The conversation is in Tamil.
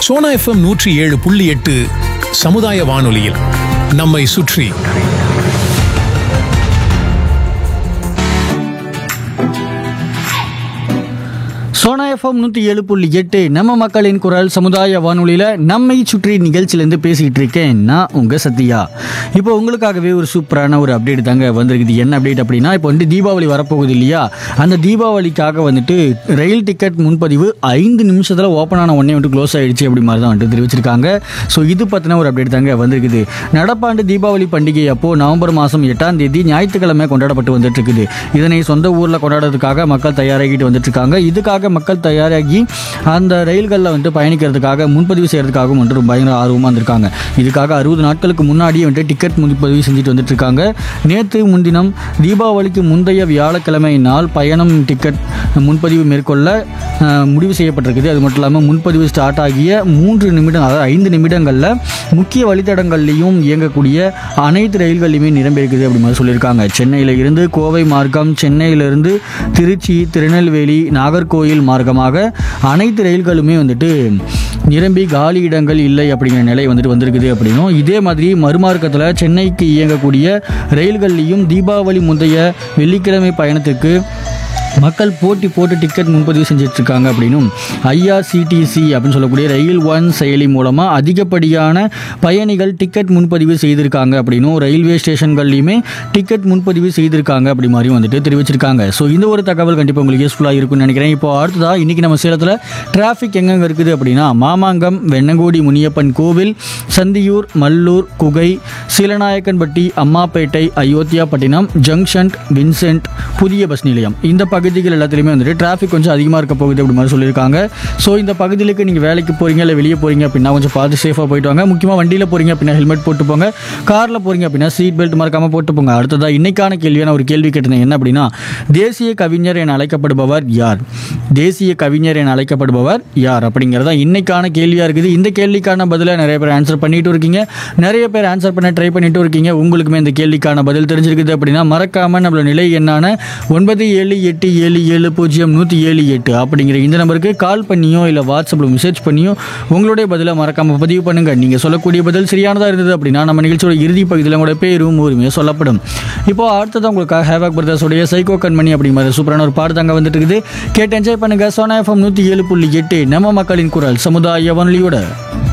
சோனா எஃப்எம் நூற்றி ஏழு புள்ளி எட்டு சமுதாய வானொலியில் நம்மை சுற்றி சோனா எஃப்எம் நூற்றி ஏழு புள்ளி எட்டு நம்ம மக்களின் குரல் சமுதாய வானொலியில் நம்மை சுற்றி நிகழ்ச்சியிலேருந்து பேசிக்கிட்டு இருக்கேன் நான் உங்கள் சத்யா இப்போ உங்களுக்காகவே ஒரு சூப்பரான ஒரு அப்டேட் தாங்க வந்திருக்குது என்ன அப்டேட் அப்படின்னா இப்போ வந்து தீபாவளி வரப்போகுது இல்லையா அந்த தீபாவளிக்காக வந்துட்டு ரயில் டிக்கெட் முன்பதிவு ஐந்து நிமிஷத்தில் ஓப்பன் ஆன உடனே வந்துட்டு க்ளோஸ் ஆயிடுச்சு அப்படி மாதிரி தான் வந்துட்டு தெரிவிச்சிருக்காங்க ஸோ இது பற்றின ஒரு அப்டேட் தாங்க வந்திருக்குது நடப்பாண்டு தீபாவளி பண்டிகை அப்போ நவம்பர் மாதம் எட்டாம் தேதி ஞாயிற்றுக்கிழமை கொண்டாடப்பட்டு வந்துட்டு இருக்குது இதனை சொந்த ஊரில் கொண்டாடுறதுக்காக மக்கள் தயாராகிட்டு வந்துட்டு இருக்காங்க இதுக்காக மக்கள் தயாராகி அந்த ரயில்களில் வந்துட்டு பயணிக்கிறதுக்காக முன்பதிவு செய்யறதுக்காகவும் வந்துட்டு ரொம்ப பயங்கர ஆர்வமாக இருந்திருக்காங்க இதுக்காக அறுபது நாட்களுக்கு முன்னாடியே வந்துட்டு டிக்கெட் முன்பதிவு செஞ்சுட்டு வந்துட்டு இருக்காங்க நேற்று முன்தினம் தீபாவளிக்கு முந்தைய வியாழக்கிழமை நாள் பயணம் டிக்கெட் முன்பதிவு மேற்கொள்ள அஹ், முடிவு செய்யப்பட்டிருக்குது அது மட்டும் இல்லாமல் முன்பதிவு ஸ்டார்ட் ஆகிய மூன்று நிமிடம் அதாவது ஐந்து நிமிடங்களில் முக்கிய வழித்தடங்கள்லையும் இயங்கக்கூடிய அனைத்து ரயில்கள்லையுமே நிரம்பியிருக்குது அப்படி மாதிரி சொல்லியிருக்காங்க சென்னையில் இருந்து கோவை மார்க்கம் சென்னையிலிருந்து திருச்சி திருநெல்வேலி நாகர்கோயில் மார்க்கமாக அனைத்து ரயில்களுமே வந்துட்டு நிரம்பி காலி இடங்கள் இல்லை அப்படிங்கிற நிலை வந்துட்டு வந்திருக்குது அப்படின்னும் இதே மாதிரி மறுமார்க்கத்தில் சென்னைக்கு இயங்கக்கூடிய ரயில்கள்லையும் தீபாவளி முந்தைய வெள்ளிக்கிழமை பயணத்திற்கு மக்கள் போட்டி போட்டு டிக்கெட் முன்பதிவு செஞ்சுட்டு இருக்காங்க அப்படின்னும் ஐஆர்சிடிசி அப்படின்னு சொல்லக்கூடிய ரயில் ஒன் செயலி மூலமாக அதிகப்படியான பயணிகள் டிக்கெட் முன்பதிவு செய்திருக்காங்க அப்படின்னும் ரயில்வே ஸ்டேஷன்கள்லையுமே டிக்கெட் முன்பதிவு செய்திருக்காங்க அப்படி மாதிரியும் வந்துட்டு தெரிவிச்சிருக்காங்க ஸோ இந்த ஒரு தகவல் கண்டிப்பாக உங்களுக்கு யூஸ்ஃபுல்லாக இருக்கும்னு நினைக்கிறேன் இப்போ அடுத்ததா இன்னைக்கு நம்ம சேலத்தில் டிராஃபிக் எங்கெங்க இருக்குது அப்படின்னா மாமாங்கம் வெண்ணங்கோடி முனியப்பன் கோவில் சந்தியூர் மல்லூர் குகை சீலநாயக்கன்பட்டி அம்மாப்பேட்டை அயோத்தியாப்பட்டினம் ஜங்ஷன் வின்சென்ட் புதிய பஸ் நிலையம் இந்த பகுதிகள் எல்லாத்துலேயுமே வந்துட்டு டிராஃபிக் கொஞ்சம் அதிகமாக இருக்க போகுது அப்படி மாதிரி சொல்லியிருக்காங்க ஸோ இந்த பகுதிகளுக்கு நீங்கள் வேலைக்கு போகிறீங்க இல்லை வெளியே போகிறீங்க அப்படின்னா கொஞ்சம் பார்த்து சேஃபாக போயிட்டு வாங்க முக்கியமாக வண்டியில் போகிறீங்க அப்படின்னா ஹெல்மெட் போட்டு போங்க காரில் போகிறீங்க அப்படின்னா சீட் பெல்ட் மறக்காமல் போட்டு போங்க அடுத்ததாக இன்னைக்கான கேள்வியான ஒரு கேள்வி கேட்டிருந்தேன் என்ன அப்படின்னா தேசிய கவிஞர் என அழைக்கப்படுபவர் யார் தேசிய கவிஞர் என அழைக்கப்படுபவர் யார் அப்படிங்கிறதா இன்னைக்கான கேள்வியாக இருக்குது இந்த கேள்விக்கான பதிலை நிறைய பேர் ஆன்சர் பண்ணிட்டு இருக்கீங்க நிறைய பேர் ஆன்சர் பண்ண ட்ரை பண்ணிட்டு இருக்கீங்க உங்களுக்குமே இந்த கேள்விக்கான பதில் தெரிஞ்சிருக்குது அப்படின்னா மறக்காம நம்மளோட நிலை என்னான ஒன்பது ஏழு எட்டு ஏழு ஏழு பூஜ்ஜியம் நூற்றி ஏழு எட்டு அப்படிங்கிற இந்த நம்பருக்கு கால் பண்ணியோ இல்லை வாட்ஸ்அப்பில் மெசேஜ் பண்ணியோ உங்களுடைய பதிலை மறக்காம பதிவு பண்ணுங்க நீங்கள் சொல்லக்கூடிய பதில் சரியானதாக இருந்தது அப்படின்னா நம்ம நிகழ்ச்சியோட இறுதி பகுதியில் உங்களோட பேரும் உரிமையும் சொல்லப்படும் இப்போ அடுத்தது உங்களுக்காக ஹேவாக் பிரதர்ஸோடைய சைக்கோ கண்மணி அப்படிங்கிற சூப்பரான ஒரு பாடு தாங்க வந்துட்டு இருக்குது கேட்டு என்ஜாய் பண்ணுங்க சோனா எஃப்எம் நூற்றி ஏழு புள்ளி எட்டு நம்ம மக்களின் குரல் சமுதாய வானொலியோட